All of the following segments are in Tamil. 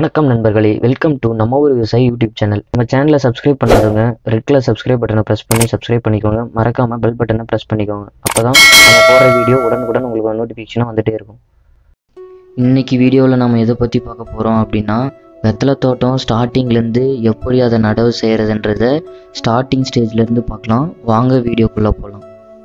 வணக்கம் நண்பர்களே வெல்கம் டு நம்ம ஒரு விவசாயி யூடியூப் சேனல் நம்ம சேனலை சப்ஸ்கிரைப் பண்ணாதவங்க ரெட் கலர் சப்ஸ்கிரைப் பட்டனை ப்ரெஸ் பண்ணி சப்ஸ்கிரைப் பண்ணிக்கோங்க மறக்காம பெல் பட்டனை ப்ரெஸ் பண்ணிக்கோங்க அப்பதான் நம்ம போடுற வீடியோ உடனுக்குடன் உங்களுக்கு நோட்டிஃபிகேஷனாக வந்துட்டே இருக்கும் இன்னைக்கு வீடியோவில் நம்ம எதை பற்றி பார்க்க போகிறோம் அப்படின்னா வெத்தலை தோட்டம் ஸ்டார்டிங்லேருந்து எப்படி அதை நடவு செய்கிறதுன்றத ஸ்டார்டிங் ஸ்டேஜ்லேருந்து பார்க்கலாம் வாங்க வீடியோக்குள்ளே போகலாம்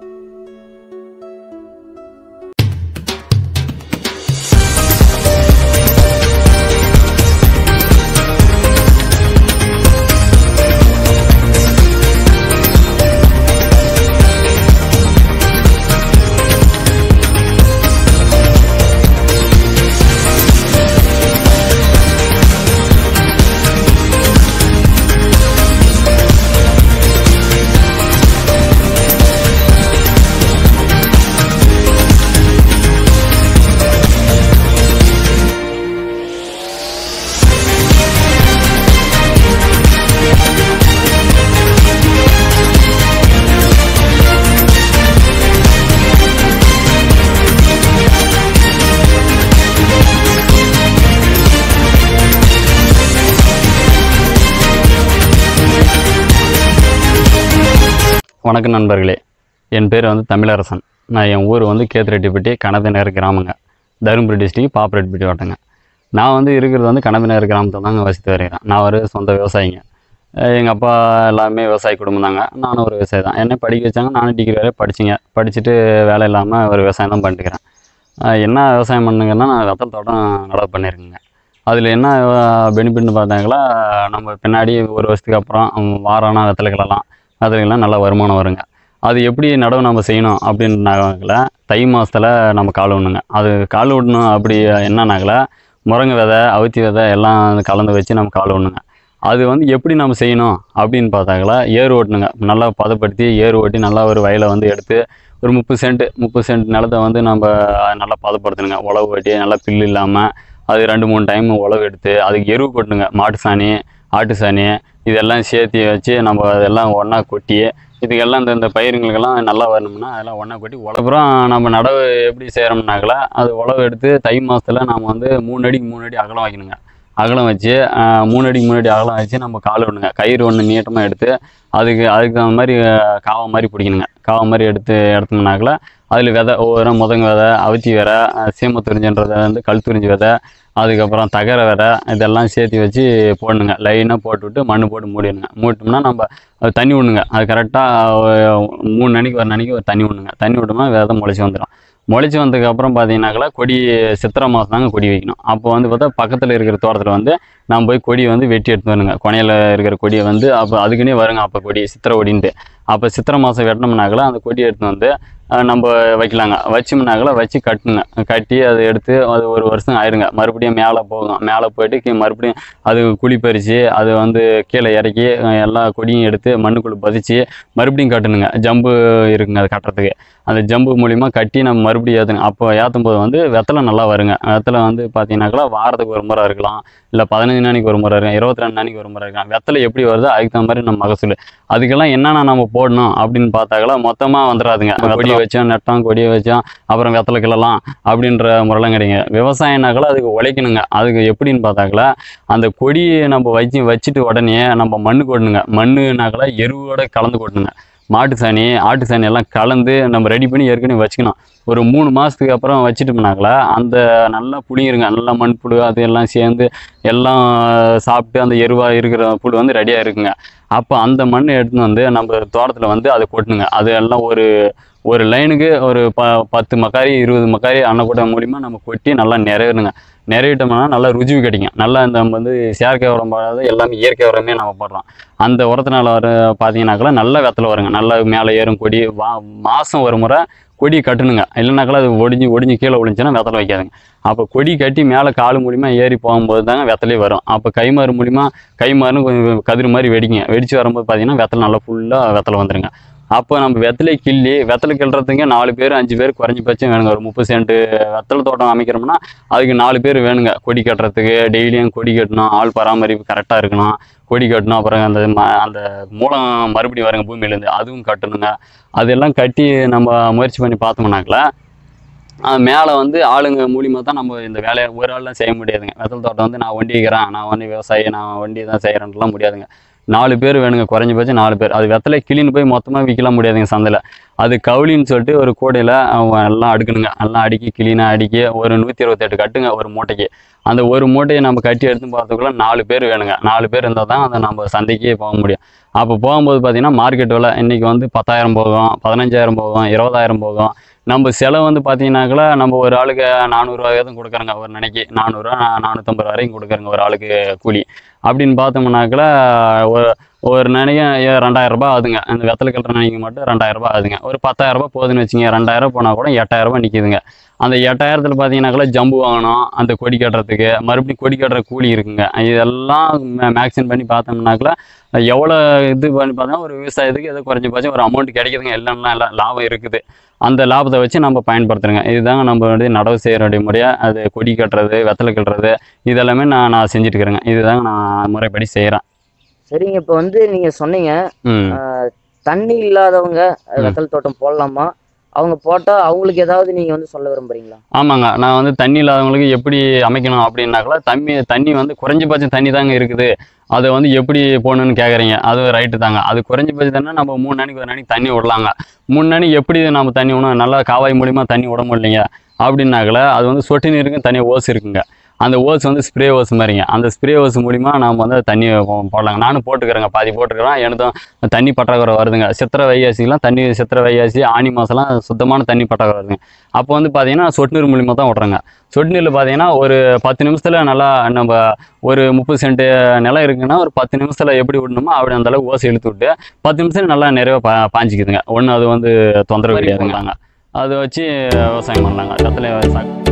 வணக்கம் நண்பர்களே என் பேர் வந்து தமிழரசன் நான் என் ஊர் வந்து கேத்துரெட்டிப்பட்டி கணபதிநகர் கிராமங்க தருமபுரி டிஸ்ட்ரிக் பாப்பரெட்டிப்பட்டி வட்டங்க நான் வந்து இருக்கிறது வந்து கணபதிநகர் கிராமத்தில் தாங்க வசித்து வருகிறேன் நான் ஒரு சொந்த விவசாயிங்க எங்கள் அப்பா எல்லாமே விவசாய குடும்பம் தாங்க நானும் ஒரு விவசாயி தான் என்னை படிக்க வச்சாங்க நானும் டிகிரி வரை படிச்சிங்க படிச்சுட்டு வேலை இல்லாமல் ஒரு விவசாயம் தான் பண்ணிட்டுக்கிறேன் அஹ் என்ன விவசாயம் பண்ணுங்கன்னா நான் வெத்தல் தோட்டம் நடவு பண்ணியிருக்கேங்க அதில் என்ன பெனிஃபிட்னு பார்த்தாங்களா நம்ம பின்னாடி ஒரு வருஷத்துக்கு அப்புறம் வாரானா வெத்தலைகளெல்லாம் அதுக்கெல்லாம் நல்ல வருமானம் வருங்க அது எப்படி நடவு நம்ம செய்யணும் அப்படின்னாக்கல தை மாதத்தில் நம்ம கால் விடணுங்க அது கால் விடணும் அப்படி என்னன்னாக்கல முருங்கை விதை அவுத்தி விதை எல்லாம் கலந்து வச்சு நம்ம கால் விடணுங்க அது வந்து எப்படி நம்ம செய்யணும் அப்படின்னு பார்த்தாக்கல ஏர் ஓட்டணுங்க நல்லா பதப்படுத்தி ஏர் ஓட்டி நல்லா ஒரு வயலை வந்து எடுத்து ஒரு முப்பது சென்ட் முப்பது சென்ட் நிலத்தை வந்து நம்ம நல்லா பதப்படுத்தணுங்க உழவு வெட்டி நல்லா பில்லு இல்லாமல் அது ரெண்டு மூணு டைம் உழவு எடுத்து அதுக்கு எருவு கொட்டணுங்க மாட்டு சாணி ஆட்டு சாணி இதெல்லாம் சேர்த்து வச்சு நம்ம அதெல்லாம் ஒன்றா கொட்டி இதுக்கெல்லாம் இந்த இந்த பயிருங்களுக்கெல்லாம் நல்லா வரணும்னா அதெல்லாம் ஒன்றா கொட்டி உழப்புறம் நம்ம நடவு எப்படி செய்கிறோம்னாக்கல அது உழவு எடுத்து தை மாதத்தில் நம்ம வந்து மூணு அடிக்கு மூணு அடி அகலம் வைக்கணுங்க அகலம் வச்சு ஆஹ், மூணு அடிக்கு மூணு அடி அகலம் வச்சு நம்ம கால் விடணுங்க கயிறு ஒன்று நீட்டமாக எடுத்து அதுக்கு அதுக்கு தகுந்த மாதிரி ஆஹ், காவை மாதிரி பிடிக்கணுங்க காவை மாதிரி எடுத்து எடுத்தோம்னாக்கல அதில் விதை ஒவ்வொரு முதங்க விதை அவிச்சி விதை சீமத்துறிஞ்சுன்றதை வந்து கல் துறிஞ்சி விதை அதுக்கப்புறம் தகர விதை இதெல்லாம் சேர்த்து வச்சு போடணுங்க லைனாக போட்டுவிட்டு மண் போட்டு மூடிடுங்க மூட்டோம்னா நம்ம அது தண்ணி விடணுங்க அது கரெக்டாக மூணு நாளைக்கு ஒரு நாளைக்கு ஒரு தண்ணி விடணுங்க தண்ணி விட்டோம்னா விதை முளைச்சி வந்துடும் முளைச்சி வந்ததுக்கப்புறம் பார்த்தீங்கன்னாக்கா கொடி சித்திரை மாதம் தாங்க கொடி வைக்கணும் அப்போ வந்து பார்த்தா பக்கத்தில் இருக்கிற தோட்டத்தில் வந்து நான் போய் கொடியை வந்து வெட்டி எடுத்து வரணுங்க கொனையில் இருக்கிற கொடியை வந்து அப்போ அதுக்குன்னே வருங்க அப்போ கொடி சித்திரை கொடின்ட்டு அப்போ சித்திரை மாதம் வெட்டினோம்னாக்கல அந்த கொடியை எடுத்து வந்து அஹ், நம்ம வைக்கலாங்க வச்சோம்னாக்கல வச்சு கட்டணுங்க கட்டி அதை எடுத்து அது ஒரு வருஷம் ஆயிருங்க மறுபடியும் மேலே போகும் மேலே போயிட்டு கீ- மறுபடியும் அது குழி பறித்து அது வந்து கீழே இறக்கி அஹ், எல்லா கொடியும் எடுத்து மண்ணுக்குள்ளே பதிச்சு மறுபடியும் கட்டணுங்க ஜம்பு இருக்குங்க அது கட்டுறதுக்கு அந்த ஜம்பு மூலிமா கட்டி நம்ம மறுபடியும் ஏற்றணும் அப்போ ஏற்றும் போது வந்து வெத்தலை நல்லா வருங்க வெத்தலை வந்து பார்த்தீங்கன்னாக்கா வாரத்துக்கு ஒரு முறை இருக்கலாம் இல்லை பதினஞ்சு நாளைக்கு ஒரு முறை இருக்கலாம் இருபத்தி ரெண்டு நாளைக்கு ஒரு முறை இருக்கலாம் வெத்தலை எப்படி வருதோ அதுக்கு தகுந்த மாதிரி நம்ம மகசூல் அதுக்கெல்லாம் என்னென்ன நம்ம போடணும் அப்படின்னு பார்த்தாக்கல மொத்தமாக வந்துடாதுங்க கொடியை வச்சோம் நட்டோம் கொடியை வச்சோம் அப்புறம் வெத்தலை கிள்ளலாம் அப்படின்ற முறைலாம் கிடைங்க விவசாயம்னாக்கல அதுக்கு உழைக்கணுங்க அதுக்கு எப்படின்னு பார்த்தாக்கல அந்த கொடியை நம்ம வச்சு வச்சுட்டு உடனே நம்ம மண்ணு கொட்டணுங்க மண்ணுனாக்கல எருவோட கலந்து கொட்டணுங்க மாட்டு சாணி ஆட்டு சாணி எல்லாம் கலந்து நம்ம ரெடி பண்ணி ஏற்கனவே வச்சுக்கணும் ஒரு மூணு மாதத்துக்கு அப்புறம் வச்சுட்டோம்னாக்கல அந்த நல்லா புளிங்கிருங்க நல்லா மண் புழு அது எல்லாம் சேர்ந்து எல்லாம் சாப்பிட்டு அந்த எருவாக இருக்கிற புழு வந்து ரெடியாக இருக்குங்க அப்போ அந்த மண்ணை எடுத்துன்னு வந்து நம்ம தோட்டத்தில் வந்து அதை கொட்டணுங்க அது எல்லாம் ஒரு ஒரு லைனுக்கு ஒரு ப பத்து மக்காரி இருபது மக்காரி அன்னக்கூட மூலிமா நம்ம கொட்டி நல்லா நிறையணுங்க நிறையிட்டோம்னா நல்லா ருஜி கிடைக்கும் நல்லா இந்த நம்ம வந்து செயற்கை உரம் போடாத எல்லாமே இயற்கை உரமே நம்ம போடுறோம் அந்த உரத்தினால வர பார்த்தீங்கன்னாக்கா நல்ல வெத்தலை வருங்க நல்லா மேலே ஏறும் கொடி வா மாதம் ஒரு முறை கொடி கட்டணுங்க இல்லைனாக்கா அது ஒடிஞ்சு ஒடிஞ்சு கீழே ஒடிஞ்சுன்னா வெத்தலை வைக்காதுங்க அப்போ கொடி கட்டி மேலே காலு மூலிமா ஏறி போகும்போது தாங்க வெத்தலே வரும் அப்போ கைமாறு மூலிமா கைமாறுன்னு கொஞ்சம் கதிர் மாதிரி வெடிக்குங்க வெடிச்சு வரும்போது பார்த்தீங்கன்னா வெத்தலை நல்லா ஃபுல்லாக வெத்தலை வந்துருங்க அப்போ நம்ம வெத்தலை கிள்ளி வெத்தலை கிள்றதுக்கு நாலு பேர் அஞ்சு பேர் குறைஞ்சபட்சம் வேணுங்க ஒரு முப்பது சென்ட் வெத்தலை தோட்டம் அமைக்கிறோம்னா அதுக்கு நாலு பேர் வேணுங்க கொடி கட்டுறதுக்கு டெய்லியும் கொடி கட்டணும் ஆள் பராமரிப்பு கரெக்டாக இருக்கணும் கொடி கட்டணும் அப்புறம் அந்த ம அந்த மூலம் மறுபடியும் வருங்க பூமியிலேருந்து அதுவும் கட்டணுங்க அதெல்லாம் கட்டி நம்ம முயற்சி பண்ணி பார்த்தோம்னாக்கல மேலே வந்து ஆளுங்க மூலியமாக தான் நம்ம இந்த வேலையை ஒரு ஆள்லாம் செய்ய முடியாதுங்க வெத்தல் தோட்டம் வந்து நான் வண்டி வைக்கிறேன் நான் வந்து விவசாயி நான் வண்டி தான் செய்கிறேன்லாம் முடியாதுங்க நாலு பேர் வேணுங்க குறைஞ்சபட்சம் நாலு பேர் அது வெத்தலை கிளின்னு போய் மொத்தமாக விற்கலாம் முடியாதுங்க சந்தையில் அது கவுளின்னு சொல்லிட்டு ஒரு கூடையில் அவன் எல்லாம் அடுக்கணுங்க எல்லாம் அடுக்கி கிளீனாக அடுக்கி ஒரு நூற்றி இருபத்தெட்டு கட்டுங்க ஒரு மூட்டைக்கு அந்த ஒரு மூட்டையை நம்ம கட்டி எடுத்து போகிறதுக்குள்ள நாலு பேர் வேணுங்க நாலு பேர் இருந்தால் தான் அதை நம்ம சந்தைக்கே போக முடியும் அப்போ போகும்போது பார்த்தீங்கன்னா மார்க்கெட் விலை இன்றைக்கி வந்து பத்தாயிரம் போகும் பதினஞ்சாயிரம் போகும் இருபதாயிரம் போகும் நம்ம செலவு வந்து பார்த்தீங்கன்னாக்கா நம்ம ஒரு ஆளுக்கு நானூறுரூவா தான் கொடுக்குறோங்க ஒரு நினைக்கி நானூறுரூவா நானூற்றம்பது ரூபா வரைக்கும் கொடுக்குறோங்க ஒரு ஆளுக்கு கூலி அப்படின்னு பார்த்தோம்னாக்கா ஒரு ஒரு நினைக்க ரெண்டாயிரம் ரூபாய் ஆகுதுங்க அந்த வெத்தலை கட்டுற நினைக்க மட்டும் ரெண்டாயிரம் ரூபாய் ஆகுதுங்க ஒரு பத்தாயிரம் ரூபாய் போகுதுன்னு வச்சுங்க ரெண்டாயிரம் போனால் கூட எட்டாயிரம் ரூபாய் நிற்கிதுங்க அந்த எட்டாயிரத்தில் பார்த்தீங்கன்னாக்கா ஜம்பு வாங்கணும் அந்த கொடி கட்டுறதுக்கு மறுபடியும் கொடி கட்டுற கூலி இருக்குங்க இதெல்லாம் மேக்சிமம் பண்ணி பார்த்தோம்னாக்கா எவ்வளோ இது பண்ணி பார்த்தா ஒரு விவசாயத்துக்கு ஏதோ குறைஞ்சபட்சம் ஒரு அமௌண்ட் கிடைக்குதுங்க இல்லைன்னா இல்லை லாபம் இருக்குது அந்த லாபத்தை வச்சு நம்ம பயன்படுத்துறோங்க இதுதாங்க நம்ம வந்து நடவு செய்கிற முறையாக அது கொடி கட்டுறது வெத்தலை கட்டுறது இதெல்லாமே நான் நான் செஞ்சுட்டு இருக்கிறேங்க இதுதாங்க நான் முறைப்படி செய்கிறேன் சரிங்க இப்போ வந்து நீங்க சொன்னீங்க ம் ஆஹ், தண்ணி இல்லாதவங்க அஹ், ம். வெத்தல் தோட்டம் போடலாமா அவங்க போட்டா அவங்களுக்கு ஏதாவது நீங்க வந்து சொல்ல விரும்புறீங்களா ஆமாங்க நான் வந்து தண்ணி இல்லாதவங்களுக்கு எப்படி அமைக்கணும் அப்படின்னாக்கா தண்ணி தண்ணி வந்து குறைஞ்சபட்சம் தண்ணி தாங்க இருக்குது அதை வந்து எப்படி போகணுன்னு கேட்குறீங்க அது ரைட்டு தாங்க அது குறைஞ்சபட்சம் தானே நம்ம மூணு நாளைக்கு ஒரு நாளைக்கு தண்ணி விடலாங்க மூணு நாளைக்கு எப்படி நம்ம தண்ணி விடணும் நல்லா காவாய் மூலியமாக தண்ணி விட முடியலைங்க அப்படின்னாக்கல அது வந்து சொட்டு நீருக்கும் தனியாக ஓஸ் இருக்குங்க அந்த ஓஸ் வந்து ஸ்ப்ரே ஓஸ் மாதிரிங்க அந்த ஸ்ப்ரே ஓஸ் மூலிமா நாம் வந்து தண்ணி போ- போடலாங்க நானும் போட்டுக்கிறேங்க பாதி போட்டுக்கிறேன் எனக்கும் தண்ணி பற்றாக்குறை வருதுங்க சித்திரை வைகாசிலாம் தண்ணி சித்திரை வைகாசி ஆனி மாதம்லாம் சுத்தமான தண்ணி பற்றாக்குறை வருதுங்க அப்போ வந்து பார்த்தீங்கன்னா சொட்டு நீர் மூலிமா தான் விட்றாங்க சொட்டு நீரில் பார்த்தீங்கன்னா ஒரு பத்து நிமிஷத்தில் நல்லா நம்ம ஒரு முப்பது சென்ட் நிலம் இருக்குன்னா ஒரு பத்து நிமிஷத்தில் எப்படி விடணுமோ அப்படி அந்த அளவுக்கு ஓசை இழுத்து விட்டு பத்து நிமிஷம் நல்லா நிறைய பா பாஞ்சிக்குதுங்க ஒன்றும் அது வந்து தொந்தரவு கிடையாதுங்களாங்க அதை வச்சு விவசாயம் பண்ணலாங்க இடத்துல விவசாயம்